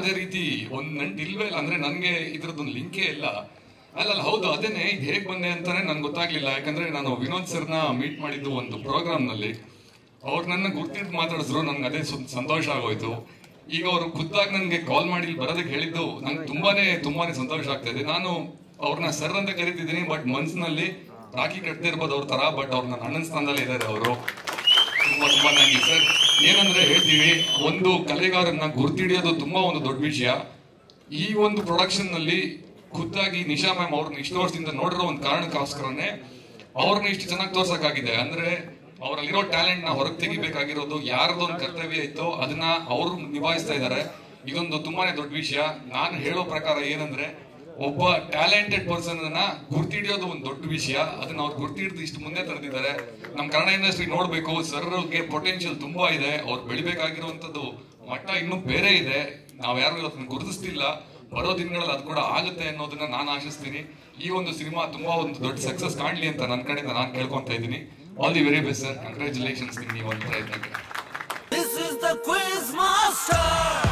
ಯಾವುದೇ ರೀತಿ ಒಂದ್ ನಂಟು ಇಲ್ವೇ ಇಲ್ಲ ಅಂದ್ರೆ ನನ್ಗೆ ಇದ್ರದ್ದೊಂದು ಲಿಂಕೇ ಇಲ್ಲ ಅಲ್ಲಲ್ಲ ಹೌದು ಅದೇನೆ ಇದು ಹೇಗ್ ಬಂದೆ ಅಂತಾನೆ ನನ್ಗೆ ಗೊತ್ತಾಗ್ಲಿಲ್ಲ ಯಾಕಂದ್ರೆ ನಾನು ವಿನೋದ್ ಸರ್ನ ಮೀಟ್ ಮಾಡಿದ್ದು ಒಂದು ಪ್ರೋಗ್ರಾಮ್ ನಲ್ಲಿ ಅವ್ರು ನನ್ನ ಗುರ್ತಿಟ್ಟು ಮಾತಾಡಿದ್ರು ನನ್ಗೆ ಅದೇ ಸು- ಸಂತೋಷ ಆಗೋಯ್ತು ಈಗ ಅವರು ಖುದ್ದಾಗಿ ನನಗೆ ಕಾಲ್ ಮಾಡಿ ಇಲ್ಲಿ ಬರೋದಕ್ಕೆ ಹೇಳಿದ್ದು ನಂಗೆ ತುಂಬಾನೇ ತುಂಬಾನೇ ಸಂತೋಷ ಆಗ್ತಾ ಇದೆ ನಾನು ಅವ್ರನ್ನ ಸರ್ ಅಂತ ಕರಿತಿದ್ದೀನಿ ಬಟ್ ಮನ್ಸಿನಲ್ಲಿ ರಾಖಿ ಕಟ್ಟದೇ ಇರ್ಬೋದು ಅವ್ರ ತರ ಬಟ್ ಅವ್ರ ನನ್ನ ಅಣ್ಣನ ಸ್ಥಾನದಲ್ಲಿ ಇದ್ದಾರೆ ಅವರು ತುಂಬಾ ತುಂಬಾ ಥ್ಯಾಂಕ್ ಯು ಸರ್ ಏನಂದ್ರೆ ಹೇಳ್ತೀವಿ ಒಂದು ಕಲೆಗಾರನ್ನ ಗುರ್ತಿಡಿಯೋದು ತುಂಬಾ ಒಂದು ದೊಡ್ಡ ವಿಷಯ ಈ ಒಂದು ಪ್ರೊಡಕ್ಷನ್ ನಲ್ಲಿ ಖುದ್ದಾಗಿ ನಿಶಾ ಮ್ಯಾಮ್ ಅವ್ರನ್ನ ಇಷ್ಟು ವರ್ಷದಿಂದ ನೋಡಿರೋ ಒಂದು ಕಾರಣಕ್ಕೋಸ್ಕರನೇ ಅವ್ರನ್ನ ಇಷ್ಟು ಚೆನ್ನಾಗಿ ತೋರ್ಸಕ್ಕಾಗಿದೆ ಅಂದ್ರೆ ಅವರಲ್ಲಿರೋ ಟ್ಯಾಲೆಂಟ್ ನ ಹೊರಗೆ ತೆಗಿಬೇಕಾಗಿರೋದು ಯಾರ್ದೊಂದು ಕರ್ತವ್ಯ ಇತ್ತೋ ಅದನ್ನ ಅವರು ನಿಭಾಯಿಸ್ತಾ ಇದ್ದಾರೆ ಇದೊಂದು ತುಂಬಾನೇ ದೊಡ್ಡ ವಿಷಯ ನಾನು ಹೇಳೋ ಪ್ರಕಾರ ಏನಂದ್ರೆ ಒಬ್ಬ ಟ್ಯಾಲೆಂಟೆಡ್ ಪರ್ಸನ್ ಅನ್ನ ಗುರ್ತಿಡಿಯೋದು ಒಂದು ದೊಡ್ಡ ವಿಷಯ ಅದನ್ನ ಅವ್ರು ಗುರ್ತಿಡ್ದು ಇಷ್ಟು ಮುಂದೆ ತರೆದಿದ್ದಾರೆ ನಮ್ಮ ಕನ್ನಡ ಇಂಡಸ್ಟ್ರಿ ನೋಡ್ಬೇಕು ಸರ್ಗೆ ಪೊಟೆನ್ಶಿಯಲ್ ತುಂಬಾ ಇದೆ ಅವ್ರು ಬೆಳಿಬೇಕಾಗಿರುವಂತದ್ದು ಮಟ್ಟ ಇನ್ನೂ ಬೇರೆ ಇದೆ ನಾವ್ ಯಾರು ಇವತ್ತು ಗುರುತಿಸ್ತಿಲ್ಲ ಬರೋ ದಿನಗಳಲ್ಲಿ ಅದು ಕೂಡ ಆಗುತ್ತೆ ಅನ್ನೋದನ್ನ ನಾನು ಆಶಿಸ್ತೀನಿ ಈ ಒಂದು ಸಿನಿಮಾ ತುಂಬಾ ಒಂದು ದೊಡ್ಡ ಸಕ್ಸಸ್ ಕಾಣ್ಲಿ ಅಂತ ನನ್ನ ಕಡೆಯಿಂದ ನಾನು ಕೇಳ್ಕೊಂತ ಇದ್ದೀನಿ all the very best sir congratulations ನಿಮ್ಮ ಈ ಒಂದು ಪ್ರಯತ್ನಕ್ಕೆ This is the Quiz Master.